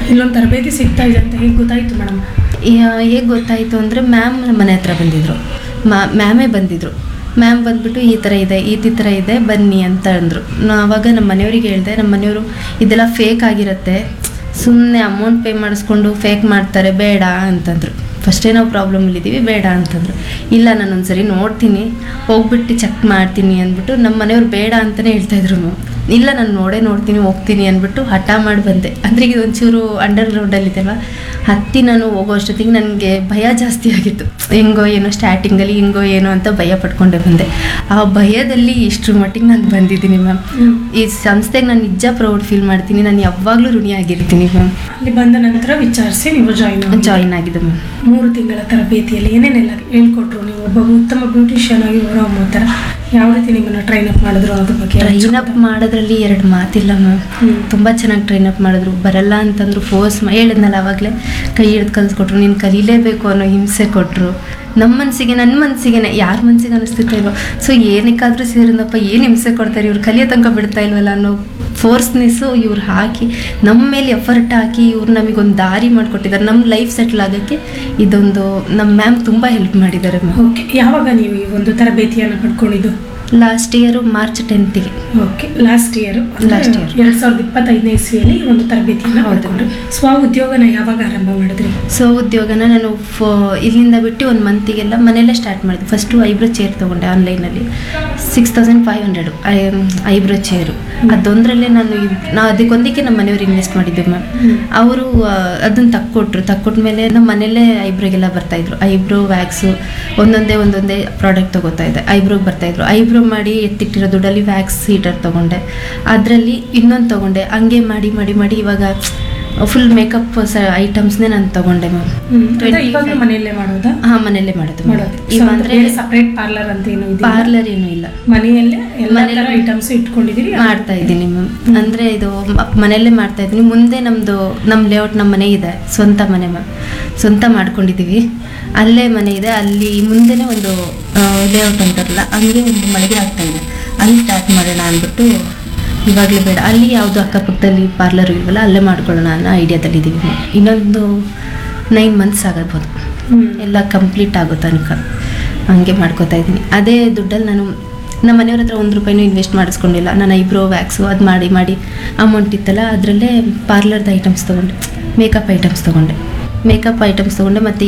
ಇಲ್ಲೊಂದು ತರಬೇತಿ ಸಿಗ್ತಾ ಇದೆ ಅಂತ ಹೇಗೆ ಗೊತ್ತಾಯಿತು ಮೇಡಮ್ ಹೇಗೆ ಗೊತ್ತಾಯಿತು ಅಂದರೆ ಮ್ಯಾಮ್ ಮನೆ ಹತ್ರ ಬಂದಿದ್ದರು ಮ್ಯಾಮೇ ಬಂದಿದ್ದರು ಮ್ಯಾಮ್ ಬಂದ್ಬಿಟ್ಟು ಈ ಥರ ಇದೆ ಈ ಥರ ಇದೆ ಬನ್ನಿ ಅಂತ ಅಂದರು ಆವಾಗ ನಮ್ಮ ಮನೆಯವ್ರಿಗೆ ಹೇಳಿದೆ ನಮ್ಮ ಮನೆಯವರು ಇದೆಲ್ಲ ಫೇಕ್ ಆಗಿರುತ್ತೆ ಸುಮ್ಮನೆ ಅಮೌಂಟ್ ಪೇ ಮಾಡಿಸ್ಕೊಂಡು ಫೇಕ್ ಮಾಡ್ತಾರೆ ಬೇಡ ಅಂತಂದರು ಫಸ್ಟೇ ನಾವು ಪ್ರಾಬ್ಲಮಲ್ಲಿದ್ದೀವಿ ಬೇಡ ಅಂತಂದರು ಇಲ್ಲ ನಾನು ಒಂದ್ಸರಿ ನೋಡ್ತೀನಿ ಹೋಗ್ಬಿಟ್ಟು ಚೆಕ್ ಮಾಡ್ತೀನಿ ಅಂದ್ಬಿಟ್ಟು ನಮ್ಮ ಮನೆಯವ್ರು ಬೇಡ ಅಂತಲೇ ಹೇಳ್ತಾಯಿದ್ರು ಇಲ್ಲ ನಾನು ನೋಡೇ ನೋಡ್ತೀನಿ ಹೋಗ್ತೀನಿ ಅಂದ್ಬಿಟ್ಟು ಹಠ ಮಾಡಿ ಬಂದೆ ಅಂದರೆ ಈಗ ಒಂಚೂರು ಅಂಡರ್ ಗ್ರೌಂಡಲ್ಲಿದ್ದೆಲ್ವ ಹತ್ತಿ ನಾನು ಹೋಗೋ ಅಷ್ಟೊತ್ತಿಗೆ ನನಗೆ ಭಯ ಜಾಸ್ತಿ ಆಗಿತ್ತು ಹೆಂಗೋ ಏನೋ ಸ್ಟಾರ್ಟಿಂಗಲ್ಲಿ ಹಿಂಗೋ ಏನೋ ಅಂತ ಭಯ ಪಡ್ಕೊಂಡೆ ಬಂದೆ ಆ ಭಯದಲ್ಲಿ ಇಷ್ಟ್ರ ಮಟ್ಟಿಗೆ ನಾನು ಬಂದಿದ್ದೀನಿ ಮ್ಯಾಮ್ ಈ ಸಂಸ್ಥೆಗೆ ನಾನು ನಿಜ ಪ್ರೌಡ್ ಫೀಲ್ ಮಾಡ್ತೀನಿ ನಾನು ಯಾವಾಗಲೂ ಋಣಿಯಾಗಿರ್ತೀನಿ ಮ್ಯಾಮ್ ಅಲ್ಲಿ ಬಂದ ನಂತರ ವಿಚಾರಿಸಿ ನೀವು ಜಾಯಿನ್ ಜಾಯಿನ್ ಆಗಿದೆ ಮ್ಯಾಮ್ ಮೂರು ತಿಂಗಳ ತರಬೇತಿಯಲ್ಲಿ ಏನೇನೆಲ್ಲ ಹೇಳ್ಕೊಟ್ರು ನೀವು ಒಬ್ಬ ಉತ್ತಮ ಬ್ಯೂಟಿಷಿಯನ್ ಆಗಿ ಹೊರಹೊಮ್ಮೋ ಥರ ಯಾವ ರೀತಿ ನಿಮ್ಮನ್ನು ಟ್ರೈನ್ ಅಪ್ ಮಾಡಿದ್ರು ಅದ್ರ ಬಗ್ಗೆ ಟ್ರೈನ್ ಅಪ್ ಮಾಡೋದ್ರಲ್ಲಿ ಎರಡು ಮಾತಿಲ್ಲ ಮ್ಯಾಮ್ ಹ್ಮ್. ತುಂಬ ಚೆನ್ನಾಗಿ ಟ್ರೈನ್ ಅಪ್ ಮಾಡಿದ್ರು ಬರಲ್ಲ ಅಂತಂದ್ರು ಫೋರ್ಸ್ ಹೇಳಿದ್ನಲ್ಲ ಆವಾಗಲೇ ಕೈ ಹಿಡ್ದು ಕಲಿಸ್ಕೊಟ್ರು ನೀನು ಕಲೀಲೇಬೇಕು ಅನ್ನೋ ಹಿಂಸೆ ಕೊಟ್ಟರು ನಮ್ಮ ಮನಸ್ಸಿಗೆ ನನ್ನ ಮನಸ್ಸಿಗೆ ಯಾರ ಮನಸ್ಸಿಗೆ ಅನಿಸ್ತಿತ್ತ ಇಲ್ವೋ ಸೊ ಏನಕ್ಕಾದ್ರೂ ಸೇರಿದಪ್ಪ ಏನು ಹಿಂಸೆ ಕೊಡ್ತಾರೆ ಇವ್ರು ಕಲಿಯೋ ತನಕ ಬಿಡ್ತಾ ಇಲ್ವಲ್ಲ ಅನ್ನೋ ಫೋರ್ಸ್ನೆಸ್ಸು ಇವ್ರು ಹಾಕಿ ನಮ್ಮ ಮೇಲೆ ಎಫರ್ಟ್ ಹಾಕಿ ಇವ್ರು ನಮಗೊಂದು ದಾರಿ ಮಾಡಿಕೊಟ್ಟಿದ್ದಾರೆ ನಮ್ಮ ಲೈಫ್ ಸೆಟ್ಲ್ ಆಗೋಕ್ಕೆ ಇದೊಂದು ನಮ್ಮ ಮ್ಯಾಮ್ ತುಂಬ ಹೆಲ್ಪ್ ಮಾಡಿದ್ದಾರೆ ಮ್ಯಾಮ್ ಓಕೆ ಯಾವಾಗ ನೀವು ಈ ಒಂದು ತರಬೇತಿಯನ್ನು ಪಡ್ಕೊಂಡಿದ್ದು ಲಾಸ್ಟ್ ಇಯರು ಮಾರ್ಚ್ ಟೆಂತಿಗೆ okay last year Last year. ಎರಡ್ ಸಾವಿರದ ಇಪ್ಪತ್ತೈದನೇ ಇಸ್ವಿಯಲ್ಲಿ ಈ ಒಂದು ತರಬೇತಿಯನ್ನು ಹೌದು. ಪಡ್ಕೊಂಡ್ರು ಸ್ವ ಉದ್ಯೋಗನ ಯಾವಾಗ ಆರಂಭ ಮಾಡಿದ್ರಿ ಸೊ ಉದ್ಯೋಗನ ನಾನು ಫೋ ಇಲ್ಲಿಂದ ಬಿಟ್ಟು ಒಂದು ಮಂತಿಗೆಲ್ಲ ಮನೆಯಲ್ಲೇ ಸ್ಟಾರ್ಟ್ ಮಾಡಿದೆ ಫಸ್ಟು ಐಬ್ರೋ ಚೇರ್ ತೊಗೊಂಡೆ ಆನ್ಲೈನಲ್ಲಿ six thousand five hundred eyebrow chair ಅದೊಂದರಲ್ಲೇ ನಾನು ನಾವು ಅದಕ್ಕೊಂದಕ್ಕೆ ನಮ್ಮ ಮನೆಯವ್ರು ಇನ್ವೆಸ್ಟ್ ಮಾಡಿದ್ದೆ ಮ್ಯಾಮ್ ಅವರು ಅದನ್ನು ತಕ್ಕೊಟ್ರು ತಕ್ಕೊಟ್ಮೇಲೆ ನಮ್ಮ ಮನೆಯಲ್ಲೇ ಐಬ್ರೋಗೆಲ್ಲ ಬರ್ತಾಯಿದ್ರು ಐಬ್ರೋ ವ್ಯಾಕ್ಸು ಒಂದೊಂದೇ ಒಂದೊಂದೇ ಪ್ರಾಡಕ್ಟ್ ತೊಗೋತಾ ಇದ್ದೆ ಐಬ್ರೋಗೆ ಬರ್ತಾಯಿದ್ರು ಐಬ್ರೋ ಮಾಡಿ ಎತ್ತಿಟ್ಟಿರೋ ದುಡ್ಡಲ್ಲಿ ವ್ಯಾಕ್ಸ್ ಹೀಟರ್ ತೊಗೊಂಡೆ ಅದರಲ್ಲಿ ಇನ್ನೊಂದು ತೊಗೊಂಡೆ ಹಂಗೆ ಮಾಡಿ ಮಾಡಿ ಮಾಡಿ ಇವಾಗ ಫುಲ್ ಮೇಕಪ್ ಸ ಐಟಮ್ಸ್ನೇ ನಾನು ತೊಗೊಂಡೆ ಮ್ಯಾಮ್ ಇವಾಗ ಮನೆಯಲ್ಲೇ ಮಾಡೋದಾ ಹಾಂ ಮನೆಯಲ್ಲೇ ಮಾಡೋದು ಮಾಡೋದು ಇವ ಅಂದರೆ ಸಪರೇಟ್ ಪಾರ್ಲರ್ ಅಂತ ಏನು ಇದೆ ಪಾರ್ಲರ್ ಏನೂ ಇಲ್ಲ ಮನೆಯಲ್ಲೇ ಎಲ್ಲ ಮನೆಯಲ್ಲೇ ತರ ಐಟಮ್ಸ್ ಇಟ್ಕೊಂಡಿದ್ದೀರಿ ಮಾಡ್ತಾ ಇದ್ದೀನಿ ಮ್ಯಾಮ್ ಅಂದರೆ ಇದು ಮ- ಮನೆಯಲ್ಲೇ ಮಾಡ್ತಾ ಇದ್ದೀನಿ ಮುಂದೆ ನಮ್ಮದು ನಮ್ಮ ಲೇಔಟ್ ನಮ್ಮ ಮನೆ ಇದೆ ಸ್ವಂತ ಮನೆ ಮ್ಯಾಮ್ ಸ್ವಂತ ಮಾಡ್ಕೊಂಡಿದ್ದೀವಿ ಅಲ್ಲೇ ಮನೆ ಇದೆ ಅಲ್ಲಿ ಮುಂದೆನೇ ಒಂದು ಲೇಔಟ್ ಅಂತಾರಲ್ಲ ಹಂಗೆ ಒಂದು ಮಳಿಗೆ ಆಗ್ತಾ ಇದೆ ಅಲ್ಲಿ ಸ್ಟಾರ್ಟ್ ಮಾಡೋಣ ಅಂದ್ಬಿಟ್ಟು ಇವಾಗಲೇ ಬೇಡ ಅಲ್ಲಿ ಯಾವುದು ಅಕ್ಕಪಕ್ಕದಲ್ಲಿ ಪಾರ್ಲರ್ ಇಲ್ವಲ್ಲ ಅಲ್ಲೇ ಮಾಡ್ಕೊಳ್ಳೋಣ ಅನ್ನೋ ಐಡಿಯಾದಲ್ಲಿದ್ದೀವಿ ಮ್ಯಾಮ್ ಇನ್ನೊಂದು ನೈನ್ ಮಂತ್ಸ್ ಆಗಬಹುದು ಹ್ಮ್. ಎಲ್ಲ ಕಂಪ್ಲೀಟ್ ಆಗೋ ತನಕ ಹಂಗೆ ಮಾಡ್ಕೋತಾ ಇದ್ದೀನಿ ಅದೇ ದುಡ್ಡಲ್ಲಿ ನಾನು ನಮ್ಮ ಮನೆಯವ್ರ ಹತ್ರ ಒಂದು ರೂಪಾಯಿನೂ ಇನ್ವೆಸ್ಟ್ ಮಾಡಿಸ್ಕೊಂಡಿಲ್ಲ ನಾನು ಐಬ್ರೋ ವ್ಯಾಕ್ಸು ಅದು ಮಾಡಿ ಮಾಡಿ ಅಮೌಂಟ್ ಇತ್ತಲ್ಲ ಅದರಲ್ಲೇ ಪಾರ್ಲರ್ದು ಐಟಮ್ಸ್ ತೊಗೊಂಡೆ ಮೇಕಪ್ ಐಟಮ್ಸ್ ತೊಗೊಂಡೆ ಮೇಕಪ್ ಐಟಮ್ಸ್ ತೊಗೊಂಡೆ ಮತ್ತು